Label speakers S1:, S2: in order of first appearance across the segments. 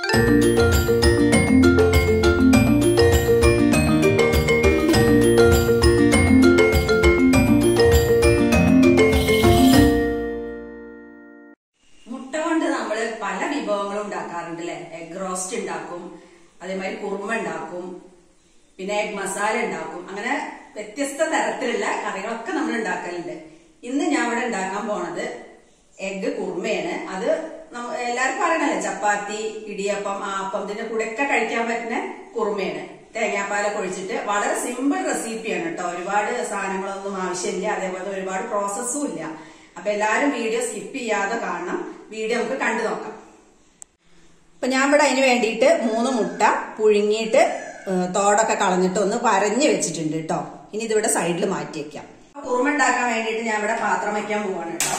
S1: മുട്ട കൊണ്ട് നമ്മൾ പല വിഭവങ്ങളും ഉണ്ടാക്കാറുണ്ട് അല്ലെ എഗ് റോസ്റ്റ് ഉണ്ടാക്കും അതേമാതിരി കുറുമ ഉണ്ടാക്കും പിന്നെ എഗ് മസാല ഉണ്ടാക്കും അങ്ങനെ വ്യത്യസ്ത തരത്തിലുള്ള കറികളൊക്കെ നമ്മൾ ഉണ്ടാക്കലുണ്ട് ഇന്ന് ഞാൻ ഇവിടെ ഉണ്ടാക്കാൻ പോണത് എഗ് കുറുമയാണ് അത് നമ്മ- എല്ലാവർക്കും അറിയണല്ലേ ചപ്പാത്തി ഇടിയപ്പം ആപ്പം ഇതിന്റെ കൂടെ ഒക്കെ കഴിക്കാൻ പറ്റുന്ന കുറുമയാണ് തേങ്ങാപ്പാലൊക്കെ ഒഴിച്ചിട്ട് വളരെ സിമ്പിൾ റെസിപ്പിയാണ് കേട്ടോ ഒരുപാട് സാധനങ്ങളൊന്നും ആവശ്യമില്ല അതേപോലെ ഒരുപാട് പ്രോസസ്സും ഇല്ല അപ്പൊ എല്ലാരും വീഡിയോ സ്കിപ്പ് ചെയ്യാതെ കാണണം വീഡിയോ നമുക്ക് കണ്ടു നോക്കാം അപ്പൊ ഞാൻ ഇവിടെ അതിന് വേണ്ടിയിട്ട് മൂന്ന് മുട്ട പുഴുങ്ങിയിട്ട് ഏഹ്, തോടൊക്കെ കളഞ്ഞിട്ട് ഒന്ന് വരഞ്ഞ് വെച്ചിട്ടുണ്ട് കേട്ടോ ഇനി ഇതിവിടെ സൈഡിൽ മാറ്റി വെക്കാം കുറുമ ഉണ്ടാക്കാൻ വേണ്ടിയിട്ട് ഞാൻ ഇവിടെ പാത്രം വെക്കാൻ പോവാണ് കേട്ടോ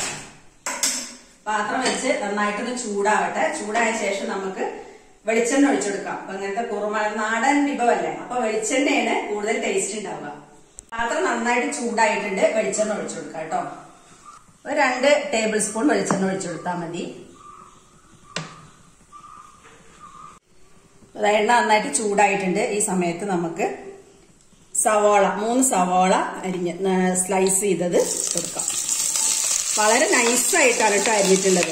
S1: പാത്രം വെച്ച് നന്നായിട്ടൊന്ന് ചൂടാവട്ടെ ചൂടായ ശേഷം നമുക്ക് വെളിച്ചെണ്ണ ഒഴിച്ചെടുക്കാം അപ്പൊ ഇങ്ങനത്തെ കുറുമ നാടൻ വിഭവല്ലേ അപ്പൊ വെളിച്ചെണ്ണയാണ് കൂടുതൽ ടേസ്റ്റ് ഉണ്ടാവുക പാത്രം നന്നായിട്ട് ചൂടായിട്ടുണ്ട് വെളിച്ചെണ്ണ ഒഴിച്ചെടുക്കാം കേട്ടോ ഒരു രണ്ട് ടേബിൾ സ്പൂൺ വെളിച്ചെണ്ണ ഒഴിച്ചെടുത്താൽ മതി അത് എണ്ണ നന്നായിട്ട് ചൂടായിട്ടുണ്ട് ഈ സമയത്ത് നമുക്ക് സവാള മൂന്ന് സവാള അരിഞ്ഞ് ന- സ്ലൈസ് ചെയ്തത് കൊടുക്കാം വളരെ നൈസായിട്ടാണ് കേട്ടോ അരിഞ്ഞിട്ടുള്ളത്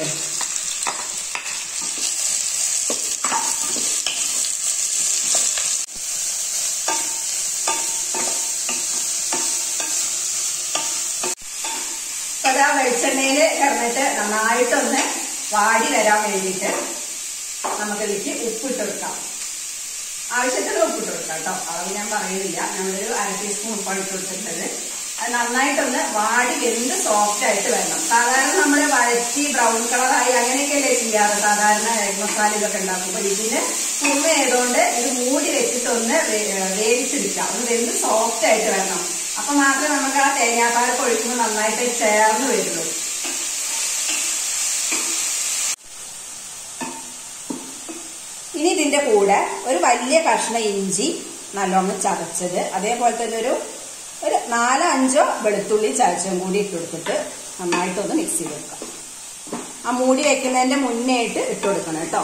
S1: അപ്പൊ അത് ആ വെളിച്ചെണ്ണയിൽ കിടന്നിട്ട് നന്നായിട്ടൊന്ന് വാടി വരാൻ വേണ്ടിയിട്ട് നമുക്ക് ഇതിലേക്ക് ഉപ്പിട്ട് കൊടുക്കാം ആവശ്യത്തിന് ഉപ്പിട്ട് കൊടുക്കാം കേട്ടോ അളവ് ഞാൻ പറയുന്നില്ല നമ്മളൊരു അര ടീസ്പൂൺ ഉപ്പാണ് ഇട്ട് കൊടുത്തിട്ടുള്ളത് അത് നന്നായിട്ടൊന്ന് വാടി വെന്ത് സോഫ്റ്റ് ആയിട്ട് വരണം സാധാരണ നമ്മൾ വഴറ്റി ബ്രൗൺ കളറായി അങ്ങനെയൊക്കെയല്ലേ ചെയ്യാറ് സാധാരണ എഗ് മസാല ഇതൊക്കെ ഉണ്ടാക്കുമ്പോൾ ഇതിന് കുറുമ ആയതുകൊണ്ട് ഇത് മൂടി വെച്ചിട്ടൊന്ന് വേ- വേവിച്ചെടുക്കാം ഒന്ന് വെന്ത് സോഫ്റ്റ് ആയിട്ട് വരണം അപ്പൊ മാത്രമേ നമുക്ക് ആ തേങ്ങാപ്പാലൊക്കെ ഒഴിക്കുമ്പോൾ നന്നായിട്ട് ചേർന്ന് വരുള്ളൂ ഇനി ഇതിന്റെ കൂടെ ഒരു വലിയ കഷ്ണം ഇഞ്ചി നല്ലോണം ചതച്ചത് അതേപോലെ തന്നെ ഒരു ഒരു നാലോ അഞ്ചോ വെളുത്തുള്ളി ചതച്ചും കൂടി ഇട്ട് കൊടുത്തിട്ട് നന്നായിട്ടൊന്ന് മിക്സ് ചെയ്ത് വെക്കാം ആ മൂടി വെക്കുന്നതിന്റെ മുന്നേ ആയിട്ട് ഇട്ട് കൊടുക്കണം കേട്ടോ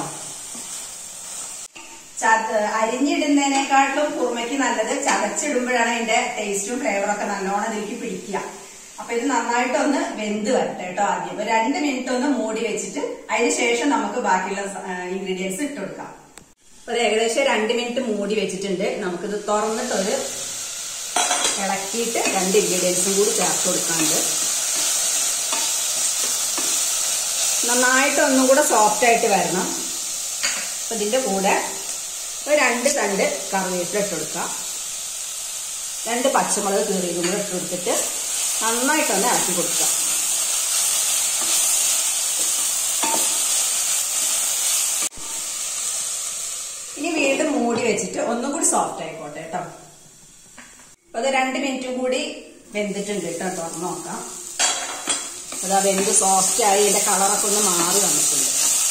S1: ചത അരിഞ്ഞിടുന്നതിനേക്കാട്ടിലും കുറുമയ്ക്ക് നല്ലത് ചതച്ചിടുമ്പോഴാണ് അതിന്റെ ടേസ്റ്റും ഫ്ലേവറൊക്കെ നല്ലോണം ഇതിലേക്ക് പിടിക്കുക അപ്പൊ ഇത് നന്നായിട്ടൊന്ന് വെന്ത് വരട്ടെ കേട്ടോ ആദ്യം ഒരു രണ്ട് മിനിറ്റ് ഒന്ന് മൂടി വെച്ചിട്ട് അതിന് ശേഷം നമുക്ക് ബാക്കിയുള്ള ഇൻഗ്രീഡിയൻസ് ഇട്ട് കൊടുക്കാം അപ്പൊ ഇത് ഏകദേശം രണ്ട് മിനിറ്റ് മൂടി വെച്ചിട്ടുണ്ട് നമുക്കിത് തുറന്നിട്ടൊരു ഇളക്കിയിട്ട് രണ്ട് ഇൻഗ്രീഡിയൻസും കൂടി ചേർത്ത് കൊടുക്കാണ്ട് നന്നായിട്ട് ഒന്നും കൂടെ സോഫ്റ്റ് ആയിട്ട് വരണം അപ്പൊ ഇതിന്റെ കൂടെ ഒരു രണ്ട് തണ്ട് കറിവേപ്പില ഇട്ട് കൊടുക്കാം രണ്ട് പച്ചമുളക് കീറിയതും കൂടെ ഇട്ട് കൊടുത്തിട്ട് നന്നായിട്ടൊന്ന് ഇളക്കി കൊടുക്കാം ഇനി വീണ്ടും മൂടി വെച്ചിട്ട് ഒന്നും കൂടി സോഫ്റ്റ് ആയിക്കോട്ടെ കേട്ടോ അപ്പൊ അത് രണ്ട് മിനിറ്റും കൂടി വെന്തിട്ടുണ്ട് കേട്ടോ തുറന്ന് നോക്കാം അതാ വെന്ത് സോഫ്റ്റ് ആയി ഇതിന്റെ കളറൊക്കെ ഒന്ന് മാറി വന്നിട്ടുണ്ട്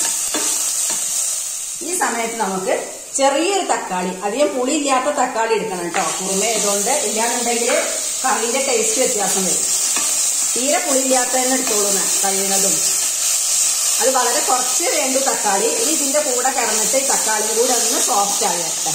S1: ഈ സമയത്ത് നമുക്ക് ചെറിയൊരു തക്കാളി അധികം പുളിയില്ലാത്ത തക്കാളി എടുക്കണം കേട്ടോ കുറുമ ആയതുകൊണ്ട് ഇല്ലാന്നുണ്ടെങ്കിൽ കറിയുടെ ടേസ്റ്റ് വ്യത്യാസം വരും തീരെ പുളിയില്ലാത്ത തന്നെ എടുത്തോളൂ ഞാൻ കഴിയുന്നതും അത് വളരെ കുറച്ച് വേണ്ടു തക്കാളി ഇനി ഇതിന്റെ കൂടെ കിടന്നിട്ട് ഈ തക്കാളിയും കൂടെ ഒന്ന് സോഫ്റ്റ് ആയി വരട്ടെ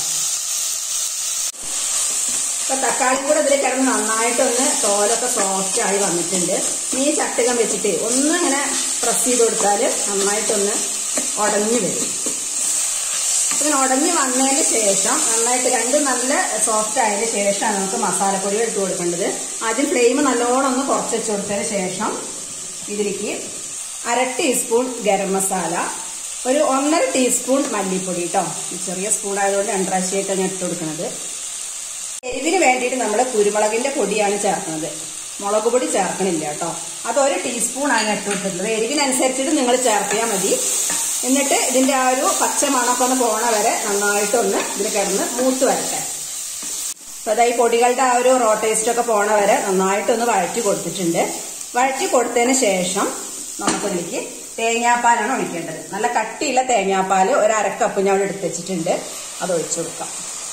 S1: ഇപ്പൊ തക്കാളി കൂടെ ഇതിൽ കിടന്ന് നന്നായിട്ടൊന്ന് തോലൊക്കെ സോഫ്റ്റ് ആയി വന്നിട്ടുണ്ട് ഇനി ഈ ചട്ടുകം വെച്ചിട്ട് ഒന്ന് ഇങ്ങനെ പ്രസ് ചെയ്ത് കൊടുത്താൽ നന്നായിട്ടൊന്ന് ഉടഞ്ഞു വരും ഇങ്ങനെ ഉടഞ്ഞു വന്നതിന് ശേഷം നന്നായിട്ട് രണ്ടും നല്ല സോഫ്റ്റ് ആയതിന് ശേഷമാണ് നമുക്ക് മസാലപ്പൊടികൾ ഇട്ട് കൊടുക്കേണ്ടത് ആദ്യം ഫ്ലെയിം നല്ലോണം ഒന്ന് കുറച്ച് വെച്ച് കൊടുത്തതിന് ശേഷം ഇതിലേക്ക് അര ടീസ്പൂൺ ഗരം മസാല ഒരു ഒന്നര ടീസ്പൂൺ മല്ലിപ്പൊടി കേട്ടോ ഈ ചെറിയ സ്പൂൺ ആയതുകൊണ്ട് രണ്ടരാശിയായിട്ടാണ് ഞാൻ ഇട്ട് കൊടുക്കുന്നത് എരിവിന് വേണ്ടിയിട്ട് നമ്മൾ കുരുമുളകിന്റെ പൊടിയാണ് ചേർക്കുന്നത് മുളക് പൊടി ചേർക്കണില്ല കേട്ടോ അത് ഒരു ടീസ്പൂൺ ആണ് ഇട്ട് കൊടുത്തിട്ടുള്ളത് എരിവിനനുസരിച്ചിട്ട് നിങ്ങൾ ചേർത്തിയാൽ മതി എന്നിട്ട് ഇതിന്റെ ആ ഒരു പച്ച മണമൊക്കെ ഒന്ന് പോണ വരെ നന്നായിട്ടൊന്ന് ഇതിൽ കിടന്ന് മൂത്ത് വരട്ടെ അപ്പൊ അതാ ഈ പൊടികളുടെ ആ ഒരു റോ ടേസ്റ്റ് ഒക്കെ പോണ വരെ നന്നായിട്ടൊന്ന് വഴറ്റി കൊടുത്തിട്ടുണ്ട് വഴറ്റി കൊടുത്തതിന് ശേഷം നമുക്കിതിലേക്ക് തേങ്ങാപ്പാലാണ് ഒഴിക്കേണ്ടത് നല്ല കട്ടിയുള്ള തേങ്ങാപ്പാൽ ഒരു അരക്കപ്പ് ഞാൻ എടുത്ത് വെച്ചിട്ടുണ്ട് അത് ഒഴിച്ചു കൊടുക്കാം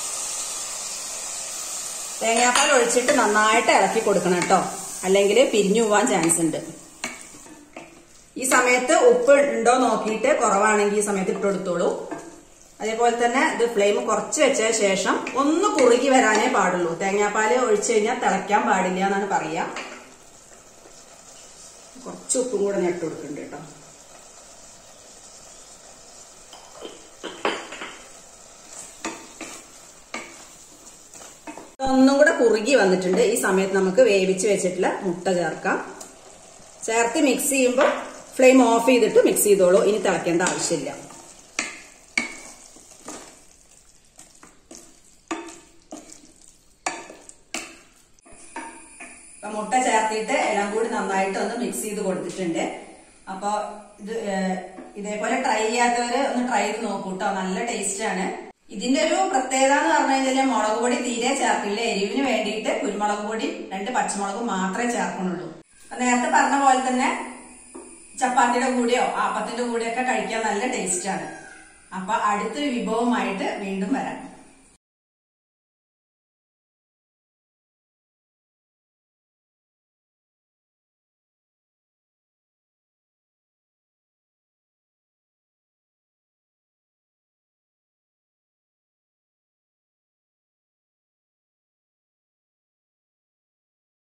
S1: തേങ്ങാപ്പാൽ ഒഴിച്ചിട്ട് നന്നായിട്ട് ഇളക്കി കൊടുക്കണം കേട്ടോ അല്ലെങ്കിൽ പിരിഞ്ഞു പോവാൻ ചാൻസ് ഉണ്ട് ഈ സമയത്ത് ഉപ്പ് ഉണ്ടോ നോക്കിയിട്ട് കുറവാണെങ്കിൽ ഈ സമയത്ത് ഇട്ട് കൊടുത്തോളൂ അതേപോലെ തന്നെ ഇത് ഫ്ലെയിം കുറച്ച് വെച്ച ശേഷം ഒന്ന് കുറുകി വരാനേ പാടുള്ളൂ തേങ്ങാപ്പാല് ഒഴിച്ചു കഴിഞ്ഞാൽ തിളയ്ക്കാൻ പാടില്ല എന്നാണ് പറയാ കുറച്ച് ഉപ്പും കൂടെ ഞാൻ ഇട്ട് കൊടുക്കുന്നുണ്ട് കേട്ടോ ഒന്നും കൂടെ കുറുകി വന്നിട്ടുണ്ട് ഈ സമയത്ത് നമുക്ക് വേവിച്ച് വെച്ചിട്ടുള്ള മുട്ട ചേർക്കാം ചേർത്ത് മിക്സ് ചെയ്യുമ്പോൾ ഫ്ലെയിം ഓഫ് ചെയ്തിട്ട് മിക്സ് ചെയ്തോളൂ ഇനി തിളയ്ക്കേണ്ട ആവശ്യമില്ല അപ്പൊ മുട്ട ചേർത്തിട്ട് എല്ലാം കൂടി നന്നായിട്ട് ഒന്ന് മിക്സ് ചെയ്ത് കൊടുത്തിട്ടുണ്ട് അപ്പൊ ഇത് ഏഹ്, ഇതേപോലെ ട്രൈ ചെയ്യാത്തവര് ഒന്ന് ട്രൈ ചെയ്ത് നോക്കൂ കേട്ടോ നല്ല ടേസ്റ്റ് ആണ് ഇതിന്റെ ഒരു പ്രത്യേകത എന്ന് പറഞ്ഞു കഴിഞ്ഞാൽ മുളക് പൊടി തീരെ ചേർക്കില്ല എരിവിന് വേണ്ടിയിട്ട് കുരുമുളക് പൊടി രണ്ട് പച്ചമുളകും മാത്രമേ ചേർക്കുന്നുള്ളൂ അപ്പൊ നേരത്തെ പറഞ്ഞ പോലെ തന്നെ ചപ്പാത്തിയുടെ കൂടെയോ ആപ്പത്തിന്റെ കൂടെയോ ഒക്കെ കഴിക്കാൻ നല്ല ടേസ്റ്റ് ആണ് അപ്പൊ അടുത്തൊരു വിഭവമായിട്ട് വീണ്ടും വരാം